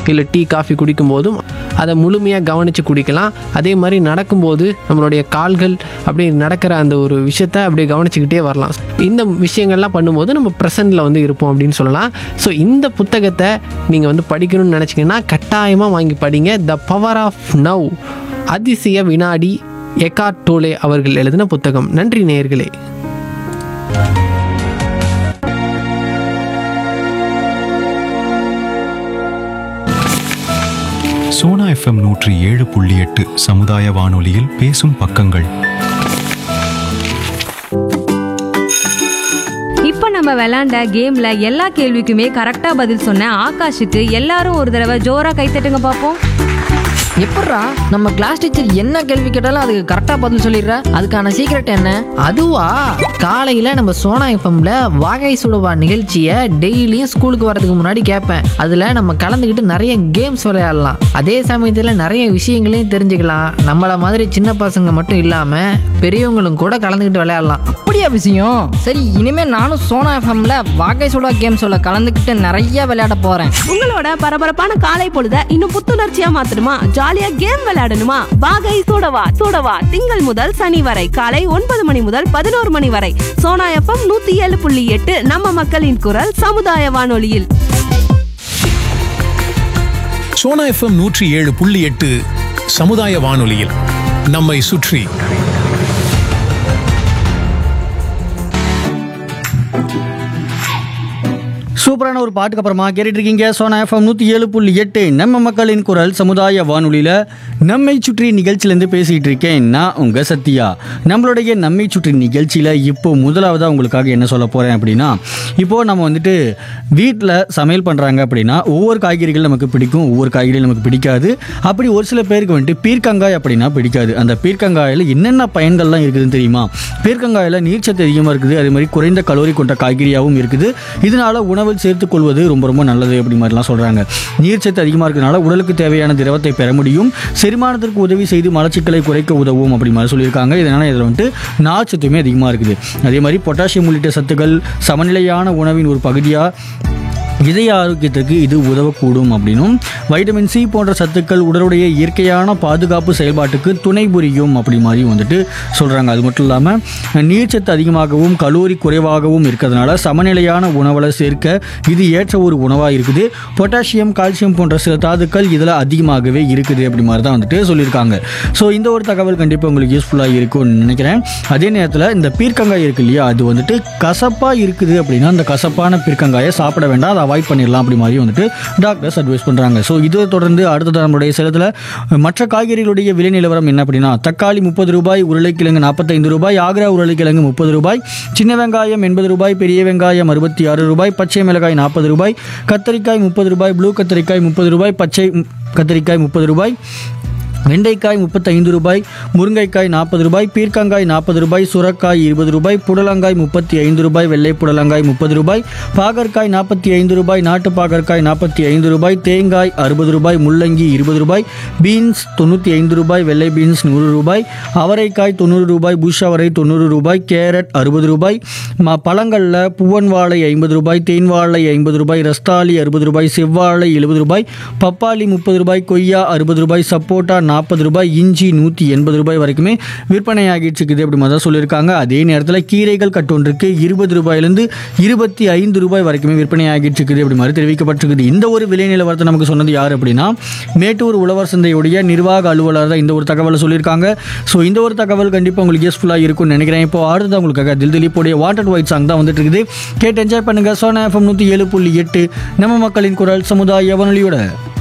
இல்லை tea coffee குடிக்கும்போதும் அதை முழுமையாக கவனித்து குடிக்கலாம் அதே மாதிரி நடக்கும்போது நம்மளுடைய கால்கள் அப்படி நடக்கிற அந்த ஒரு விஷயத்தை அப்படியே கவனிச்சுக்கிட்டே வரலாம் இந்த விஷயங்கள்லாம் பண்ணும்போது நம்ம ப்ரெசண்டில் வந்து இருப்போம் அப்படின்னு சொல்லலாம் ஸோ இந்த புத்தகத்தை நீங்கள் வந்து படிக்கணும்னு நினச்சிங்கன்னா கட்டாயமாக வாங்கி படிங்க த பவர் ஆஃப் நவ் அதிசய வினாடி எக்கார்ட் டோலே அவர்கள் எழுதின புத்தகம் நன்றி நேயர்களே சோனா எஃப்எம் நூற்றி ஏழு புள்ளி எட்டு சமுதாய வானொலியில் பேசும் பக்கங்கள் இப்போ நம்ம விளையாண்ட கேம்ல எல்லா கேள்விக்குமே கரெக்டா பதில் சொன்ன ஆகாஷுக்கு எல்லாரும் ஒரு தடவை ஜோரா கைத்தட்டுங்க பார்ப்போம் எப்பட்றா நம்ம கிளாஸ் டீச்சர் என்ன கேள்வி கேட்டாலும் அதுக்கு கரெக்டாக பதில் சொல்லிடுறா அதுக்கான சீக்ரெட் என்ன அதுவா காலையில நம்ம சோனா எஃப்எம்ல வாகை சுடுவா நிகழ்ச்சியை டெய்லியும் ஸ்கூலுக்கு வரதுக்கு முன்னாடி கேட்பேன் அதுல நம்ம கலந்துக்கிட்டு நிறைய கேம்ஸ் விளையாடலாம் அதே சமயத்துல நிறைய விஷயங்களையும் தெரிஞ்சுக்கலாம் நம்மள மாதிரி சின்ன பசங்க மட்டும் இல்லாம பெரியவங்களும் கூட கலந்துக்கிட்டு விளையாடலாம் அப்படியா விஷயம் சரி இனிமே நானும் சோனா எஃப்எம்ல வாகை சுடா கேம் சொல்ல கலந்துக்கிட்டு நிறைய விளையாட போறேன் உங்களோட பரபரப்பான காலை பொழுத இன்னும் புத்துணர்ச்சியா மாத்தணுமா ஜாலியா கேம் விளையாடணுமா வாகை சூடவா சூடவா திங்கள் முதல் சனி வரை காலை ஒன்பது மணி முதல் பதினோரு மணி வரை சோனா எஃப்எம் நூத்தி ஏழு புள்ளி எட்டு நம்ம மக்களின் குரல் சமுதாய வானொலியில் சோனா எஃப்எம் நூற்றி ஏழு புள்ளி எட்டு சமுதாய வானொலியில் நம்மை சுற்றி சூப்பரான ஒரு பாட்டுக்கு அப்புறமா கேட்டுட்டு இருக்கீங்க சோனா எஃப்எம் நூற்றி ஏழு புள்ளி எட்டு நம்ம மக்களின் குரல் சமுதாய வானொலியில் நம்மை சுற்றி நிகழ்ச்சியிலேருந்து பேசிகிட்டு இருக்கேன் நான் உங்கள் சத்யா நம்மளுடைய நம்மை சுற்றி நிகழ்ச்சியில் இப்போ முதலாவதாக உங்களுக்காக என்ன சொல்ல போகிறேன் அப்படின்னா இப்போது நம்ம வந்துட்டு வீட்டில் சமையல் பண்ணுறாங்க அப்படின்னா ஒவ்வொரு காய்கறிகள் நமக்கு பிடிக்கும் ஒவ்வொரு காய்கறிகள் நமக்கு பிடிக்காது அப்படி ஒரு சில பேருக்கு வந்துட்டு பீர்க்கங்காய் அப்படின்னா பிடிக்காது அந்த பீர்க்கங்காயில் என்னென்ன பயன்கள்லாம் இருக்குதுன்னு தெரியுமா பீர்க்கங்காயில் நீர்ச்சத்து அதிகமாக இருக்குது அதே மாதிரி குறைந்த கலோரி கொண்ட காய்கறியாகவும் இருக்குது இதனால உணவில் சேர்த்துக் கொள்வது ரொம்ப ரொம்ப நல்லது அப்படி மாதிரிலாம் சொல்கிறாங்க நீர்ச்சத்து அதிகமாக இருக்கிறதுனால உடலுக்கு தேவையான திரவத்தை பெற முடியும் செரிமானத்திற்கு உதவி செய்து மலச்சிக்கலை குறைக்க உதவும் அப்படி மாதிரி சொல்லியிருக்காங்க இதனால் இதில் வந்துட்டு நார்ச்சத்துமே அதிகமாக இருக்குது அதே மாதிரி பொட்டாசியம் உள்ளிட்ட சத்துக்கள் சமநிலையான உணவின் ஒரு பகுதியாக இதய ஆரோக்கியத்திற்கு இது உதவக்கூடும் அப்படின்னும் வைட்டமின் சி போன்ற சத்துக்கள் உடலுடைய இயற்கையான பாதுகாப்பு செயல்பாட்டுக்கு துணை புரியும் அப்படி மாதிரி வந்துட்டு சொல்கிறாங்க அது மட்டும் இல்லாமல் நீர்ச்சத்து அதிகமாகவும் கலோரி குறைவாகவும் இருக்கிறதுனால சமநிலையான உணவில் சேர்க்க இது ஏற்ற ஒரு உணவாக இருக்குது பொட்டாசியம் கால்சியம் போன்ற சில தாதுக்கள் இதில் அதிகமாகவே இருக்குது அப்படி மாதிரி தான் வந்துட்டு சொல்லியிருக்காங்க ஸோ இந்த ஒரு தகவல் கண்டிப்பாக உங்களுக்கு யூஸ்ஃபுல்லாக இருக்கும்னு நினைக்கிறேன் அதே நேரத்தில் இந்த பீர்க்கங்காய் இருக்கு இல்லையா அது வந்துட்டு கசப்பாக இருக்குது அப்படின்னா அந்த கசப்பான பீர்க்கங்காயை சாப்பிட வேண்டாம் அதை அவாய்ட் பண்ணிடலாம் அப்படி மாதிரி வந்துட்டு டாக்டர்ஸ் அட்வைஸ் பண்ணுறாங்க ஸோ இதை தொடர்ந்து அடுத்தது நம்மளுடைய சேலத்தில் மற்ற காய்கறிகளுடைய விலை நிலவரம் என்ன அப்படின்னா தக்காளி முப்பது ரூபாய் உருளைக்கிழங்கு நாற்பத்தைந்து ரூபாய் ஆக்ரா உருளைக்கிழங்கு முப்பது ரூபாய் சின்ன வெங்காயம் எண்பது ரூபாய் பெரிய வெங்காயம் அறுபத்தி ஆறு ரூபாய் பச்சை மிளகாய் நாற்பது ரூபாய் கத்தரிக்காய் முப்பது ரூபாய் ப்ளூ கத்தரிக்காய் முப்பது ரூபாய் பச்சை ம், கத்தரிக்காய் முப்பது ரூபாய் வெண்டைக்காய் முப்பத்தைந்து ரூபாய் முருங்கைக்காய் நாற்பது ரூபாய் பீர்க்கங்காய் நாற்பது ரூபாய் சுரக்காய் இருபது ரூபாய் புடலங்காய் முப்பத்தி ஐந்து ரூபாய் வெள்ளை புடலங்காய் முப்பது ரூபாய் பாகற்காய் நாற்பத்தி ஐந்து ரூபாய் நாட்டு பாகற்காய் நாற்பத்தி ஐந்து ரூபாய் தேங்காய் அறுபது ரூபாய் முள்ளங்கி இருபது ரூபாய் பீன்ஸ் தொண்ணூற்றி ஐந்து ரூபாய் வெள்ளை பீன்ஸ் நூறு ரூபாய் அவரைக்காய் தொண்ணூறு ரூபாய் புஷ் அவரை தொண்ணூறு ரூபாய் கேரட் அறுபது ரூபாய் ம பழங்களில் பூவன் வாழை ஐம்பது ரூபாய் தேன் வாழை ஐம்பது ரூபாய் ரஸ்தாலி அறுபது ரூபாய் செவ்வாழை எழுபது ரூபாய் பப்பாளி முப்பது ரூபாய் கொய்யா அறுபது ரூபாய் சப்போட்டா நாற்பது ரூபாய் இஞ்சி நூற்றி எண்பது ரூபாய் வரைக்குமே விற்பனை ஆகிட்டு இருக்குது அப்படி மாதிரி தான் சொல்லியிருக்காங்க அதே நேரத்தில் கீரைகள் கட்டொன்றுக்கு இருபது ரூபாயிலிருந்து இருபத்தி ஐந்து ரூபாய் வரைக்குமே விற்பனை ஆகிட்டு இருக்குது அப்படி மாதிரி தெரிவிக்கப்பட்டிருக்குது இந்த ஒரு விலை நிலவரத்தை நமக்கு சொன்னது யார் அப்படின்னா மேட்டூர் உழவர் சந்தையுடைய நிர்வாக அலுவலர் தான் இந்த ஒரு தகவலை சொல்லியிருக்காங்க ஸோ இந்த ஒரு தகவல் கண்டிப்பாக உங்களுக்கு யூஸ்ஃபுல்லாக இருக்கும்னு நினைக்கிறேன் இப்போ அடுத்தது உங்களுக்காக தில் திலீப்புடைய வாட்டர் ஒயிட் சாங் தான் வந்துட்டு இருக்குது கேட்டு என்ஜாய் பண்ணுங்க சோனா எஃப்எம் நூற்றி ஏழு புள்ளி எட்டு நம்ம மக்களின் குரல் சமுதாய வானொலியோட